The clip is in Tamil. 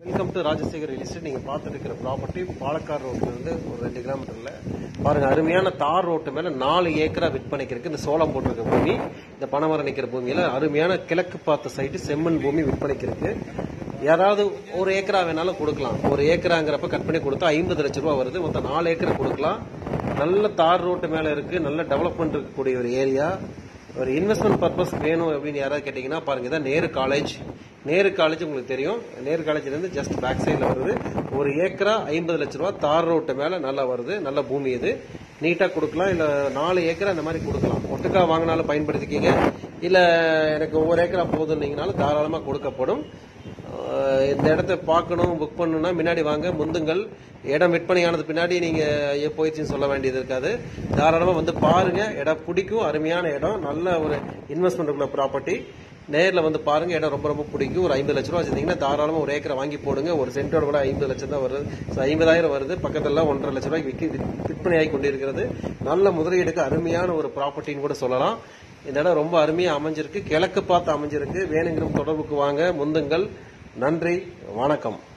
welcome to Rajasekar real estate நீங்க பார்த்துட்டு இருக்கிற ப்ராப்பர்ட்டி பாலக்காடு ரோட்ல இருந்து ஒரு ரெண்டு கிலோமீட்டர்ல பாருங்க அருமையான தார் ரோட்டு மேல நாலு ஏக்கரா விற்பனைக்கு இருக்கு இந்த சோளம் போட்டிருக்க பூமி இந்த பனைமரம் நிக்கிற பூமியில அருமையான கிழக்கு பார்த்த சைட்டு செம்மண் பூமி விற்பனைக்கு இருக்கு யாராவது ஒரு ஏக்கரா வேணாலும் கொடுக்கலாம் ஒரு ஏக்கராங்கிறப்ப கட் பண்ணி கொடுத்தா ஐம்பது லட்ச ரூபா வருது மொத்தம் நாலு ஏக்கரை கொடுக்கலாம் நல்ல தார் ரோட்டு மேல இருக்கு நல்ல டெவலப்மெண்ட் இருக்கக்கூடிய ஒரு ஏரியா ஒரு இன்வெஸ்ட்மெண்ட் பர்பஸ் வேணும் அப்படின்னு யாராவது கேட்டீங்கன்னா பாருங்க இதான் நேரு காலேஜ் நேரு காலேஜ் உங்களுக்கு தெரியும் நேரு காலேஜ்ல இருந்து ஜஸ்ட் பேக் சைடில் வருது ஒரு ஏக்கரா ஐம்பது லட்ச ரூபா தார் ரோட்டு மேல நல்லா வருது நல்ல பூமி இது நீட்டா கொடுக்கலாம் இல்ல நாலு ஏக்கரா இந்த மாதிரி கொடுக்கலாம் ஒட்டுக்கா வாங்கினாலும் பயன்படுத்திக்கிங்க இல்ல எனக்கு ஒரு ஏக்கரா போதுன்னீங்கனாலும் தாராளமா கொடுக்கப்படும் அஹ் இந்த இடத்த பார்க்கணும் புக் பண்ணணும்னா முன்னாடி வாங்க முந்துங்கள் இடம் விற்பனையானது பின்னாடி நீங்க ஐயோ போயிடுச்சுன்னு சொல்ல வேண்டியது இருக்காது தாராளமா வந்து பாருங்க இடம் பிடிக்கும் அருமையான இடம் நல்ல ஒரு இன்வெஸ்ட்மெண்ட் உள்ள ப்ராப்பர்ட்டி நேர்ல வந்து பாருங்க இடம் ரொம்ப ரொம்ப பிடிக்கும் ஒரு ஐம்பது லட்ச ரூபா வச்சிருந்தீங்கன்னா தாராளமா ஒரு ஏக்கரை வாங்கி போடுங்க ஒரு சென்டோட கூட ஐம்பது லட்சம் தான் வருது So, ஐம்பதாயிரம் வருது பக்கத்துல ஒன்றரை லட்ச ரூபாய்க்கு விற்க விற்பனை ஆகி கொண்டிருக்கிறது நல்ல முதலீடுக்கு அருமையான ஒரு ப்ராப்பர்ட்டின்னு கூட சொல்லலாம் இந்த இடம் ரொம்ப அருமையா அமைஞ்சிருக்கு கிழக்கு பார்த்து அமைஞ்சிருக்கு வேணுங்கிற தொடர்புக்கு வாங்க முந்துங்கள் நன்றி வணக்கம்